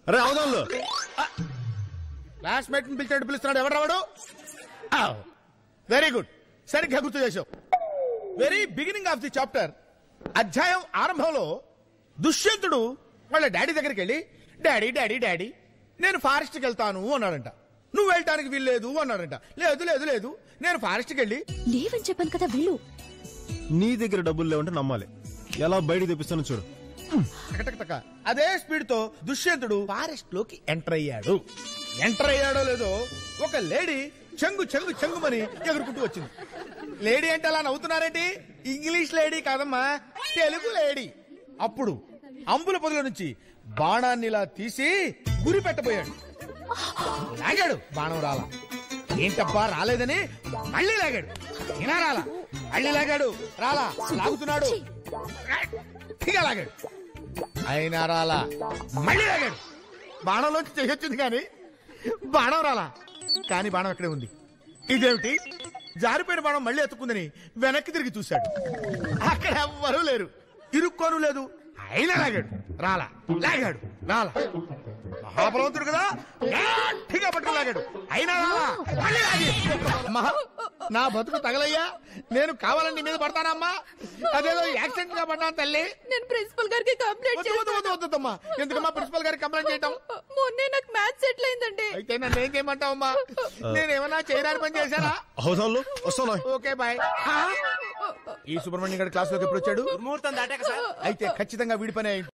అరే అవదాంలో క్లాస్మేట్ ని పిలిచినట్టు పిలుస్తున్నాడు ఎవరు రావడు వెరీ గుడ్ సరిగ్గా గుర్తు చేసావు very beginning of the chapter అధ్యాయం ఆరంభంలో దుష్యంతుడు వాళ్ళ డాడీ దగ్గరికి వెళ్ళి డాడీ డాడీ డాడీ నేను ఫారెస్ట్కి వెళ్తాను అన్నాడంట నువ్వు వెళ్ళటానికి వీల్లేదు అన్నాడంట లేదు లేదు లేదు నేను ఫారెస్ట్కి వెళ్ళి లేవని చెప్పాను కదా వెళ్ళు నీ దగ్గర డబ్బులు లేవంటే నమ్మాలి ఎలా బయటికి తెప్పిస్తాను చూడు టకటకటక. అదే స్పీడ్ తో దుష్యంతుడు ఫారెస్ట్ లోకి ఎంటర్ అయ్యాడు ఎంటర్ అయ్యాడో లేదో ఒక లేడీ చెంగు చెంగు చెంగుమని ఎగురుకుంటూ వచ్చింది లేడీ అంటే అలా నవ్వుతున్నారేంటి ఇంగ్లీష్ లేడీ కాదమ్మా తెలుగు లేడీ అప్పుడు అంబుల పొదల నుంచి బాణాన్ని ఇలా తీసి గురి పెట్టబోయాడు లాగాడు బాణం రాలా ఏంటబ్బా రాలేదని మళ్ళీ లాగాడు ఇలా రాలా మళ్ళీ లాగాడు రాలా లాగుతున్నాడు గట్టిగా లాగాడు అయినా రాలా మళ్ళీ లాగాడు బాణంలోంచి చేయొచ్చింది కానీ బాణం రాలా కానీ బాణం అక్కడే ఉంది ఇదేమిటి జారిపోయిన బాణం మళ్ళీ ఎత్తుకుందని వెనక్కి తిరిగి చూశాడు అక్కడ ఎవ్వరూ లేరు ఇరుక్కోను లేదు అయినా లాగాడు రాలా లాగాడు రాలా మహాబలవంతుడు కదా గట్టిగా పట్టుకు లాగాడు అయినా రాలా మళ్ళీ లాగాడు. అమ్మా నా బతుకు తగలయ్యా నేను కావాలని నీ మీద పడతానమ్మా అదేదో యాక్సిడెంట్ గా పడ్డాను తల్లి నేను ప్రిన్సిపల్ గారికి కంప్లైంట్ వద్దు వద్దు వద్దు వద్దమ్మా ఎందుకమ్మా ప్రిన్సిపల్ గారికి కంప్లైంట్ చేయటం మొన్నే నాకు మ్యాథ్స్ సెటిల్ అయిందండి అయితే నన్ను ఏం చేయమంటావమ్మా నేనేమన్నా చేయడానికి పని చేశానా అవదాంలో వస్తాను ఓకే బాయ్ ఈ సుబ్రహ్మణ్యం గారి క్లాస్ లోకి ఎప్పుడు వచ్చాడు ముహూర్తం దాటాక సార్ అయితే ఖచ్చితంగా వీడి పని అయి